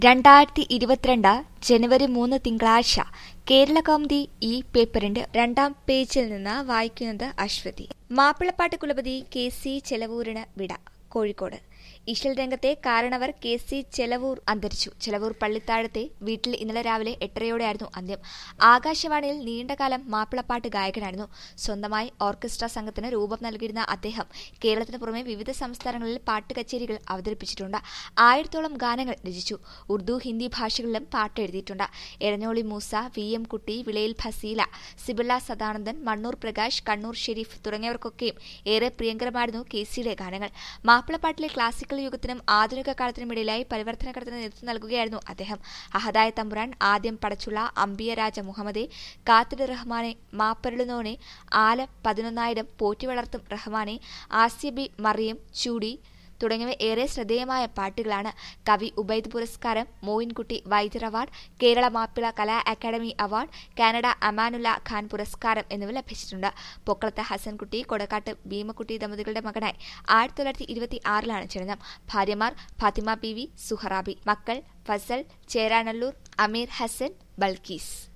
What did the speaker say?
രണ്ടായിരത്തി ഇരുപത്തിരണ്ട് ജനുവരി മൂന്ന് തിങ്കളാഴ്ച കേരള കൗമുദി ഈ പേപ്പറിന്റെ രണ്ടാം പേജിൽ നിന്ന് വായിക്കുന്നത് അശ്വതി മാപ്പിളപ്പാട്ട് കുലപതി കെ സി ചെലവൂരിന് വിട കോഴിക്കോട് ഇശൽ രംഗത്തെ കാരണവർ കെ സി ചെലവൂർ അന്തരിച്ചു ചെലവൂർ പള്ളിത്താഴത്തെ വീട്ടിൽ ഇന്നലെ രാവിലെ എട്ടരയോടെയായിരുന്നു അന്ത്യം ആകാശവാണിയിൽ നീണ്ടകാലം മാപ്പിളപ്പാട്ട് ഗായകനായിരുന്നു സ്വന്തമായി ഓർക്കസ്ട്ര സംഘത്തിന് രൂപം നൽകിയിരുന്ന അദ്ദേഹം കേരളത്തിന് പുറമെ വിവിധ സംസ്ഥാനങ്ങളിൽ പാട്ട് കച്ചേരികൾ അവതരിപ്പിച്ചിട്ടുണ്ട് ആയിരത്തോളം ഗാനങ്ങൾ രചിച്ചു ഉറുദു ഹിന്ദി ഭാഷകളിലും പാട്ട് എഴുതിയിട്ടുണ്ട് എരഞ്ഞോളി മൂസ വി എം കുട്ടി വിളയിൽ ഫസീല സിബിള്ള സദാനന്ദൻ മണ്ണൂർ പ്രകാശ് കണ്ണൂർ ഷെരീഫ് തുടങ്ങിയവർക്കൊക്കെയും ഏറെ പ്രിയങ്കരമായിരുന്നു കെ സിയുടെ ഗാനങ്ങൾ മാപ്പിളപ്പാട്ടിലെ ക്ലാസിക്കൽ യുഗത്തിനും ആധുനിക കാലത്തിനും ഇടയിലായി പരിവർത്തനഘട്ടത്തിന് നേതൃത്വം നൽകുകയായിരുന്നു അദ്ദേഹം അഹദായ തമ്പുരാൻ ആദ്യം പടച്ചുള്ള അംബിയ രാജ മുഹമ്മദെ കാത്തിട് റഹ്മാനെ മാപ്പരുളുന്നോനെ ആല പതിനൊന്നായിരം പോറ്റി വളർത്തും റഹ്മാനെ ആസ്യബി മറിയം ചൂടി തുടങ്ങിയവ ഏറെ ശ്രദ്ധേയമായ പാട്ടുകളാണ് കവി ഉബൈദ് പുരസ്കാരം Moyinkutty Vaidyar award Kerala Mappila Kala academy award Canada Amanulla Khan പുരസ്കാരം എന്നിവ ലഭിച്ചിട്ടുണ്ട് പൊക്കളത്ത് ഹസൻകുട്ടി കൊടക്കാട്ട് ഭീമക്കുട്ടി ദമ്പതികളുടെ മകനായി ആയിരത്തി തൊള്ളായിരത്തി ഇരുപത്തി ആറിലാണ് ജനനം ഭാര്യമാർ ഫാത്തിമ പി വി സുഹറാബി മക്കൾ ഫസൽ ചേരാനല്ലൂർ അമീർ ഹസൻ ബൽക്കീസ്